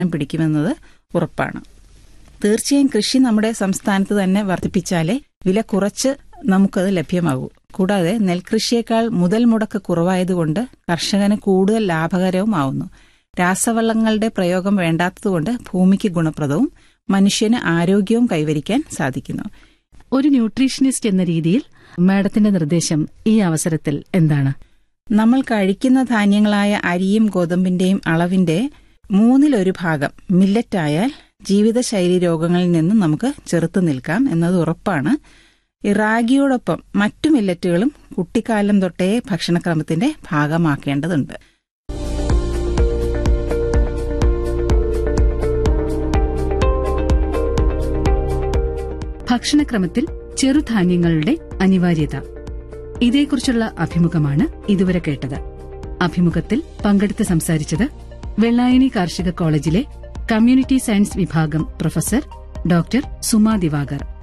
പിടിക്കുമെന്നത് ഉറപ്പാണ് തീർച്ചയായും കൃഷി നമ്മുടെ സംസ്ഥാനത്ത് തന്നെ വർദ്ധിപ്പിച്ചാലേ വില കുറച്ച് നമുക്കത് ലഭ്യമാകൂ കൂടാതെ നെൽകൃഷിയേക്കാൾ മുതൽ മുടക്ക് കുറവായതുകൊണ്ട് കർഷകന് കൂടുതൽ ലാഭകരവുമാവുന്നു രാസവളങ്ങളുടെ പ്രയോഗം വേണ്ടാത്തതുകൊണ്ട് ഭൂമിക്ക് ഗുണപ്രദവും മനുഷ്യന് ആരോഗ്യവും കൈവരിക്കാൻ സാധിക്കുന്നു ഒരു ന്യൂട്രീഷനിസ്റ്റ് എന്ന രീതിയിൽ മാഡത്തിന്റെ നിർദ്ദേശം ഈ അവസരത്തിൽ എന്താണ് നമ്മൾ കഴിക്കുന്ന ധാന്യങ്ങളായ അരിയും ഗോതമ്പിന്റെയും അളവിന്റെ മൂന്നിലൊരു ഭാഗം മില്ലറ്റ് ആയാൽ ജീവിതശൈലി രോഗങ്ങളിൽ നിന്നും നമുക്ക് ചെറുത്തു നിൽക്കാം എന്നത് ഉറപ്പാണ് ഈ റാഗിയോടൊപ്പം മറ്റു മില്ലറ്റുകളും കുട്ടിക്കാലം തൊട്ടേ ഭക്ഷണക്രമത്തിന്റെ ഭാഗമാക്കേണ്ടതുണ്ട് ഭക്ഷണക്രമത്തിൽ ചെറുധാന്യങ്ങളുടെ അനിവാര്യത ഇതേക്കുറിച്ചുള്ള അഭിമുഖമാണ് ഇതുവരെ കേട്ടത് അഭിമുഖത്തിൽ പങ്കെടുത്ത് സംസാരിച്ചത് വെള്ളായണി കാർഷിക കോളേജിലെ കമ്മ്യൂണിറ്റി സയൻസ് വിഭാഗം പ്രൊഫസർ ഡോക്ടർ സുമാ ദിവാകർ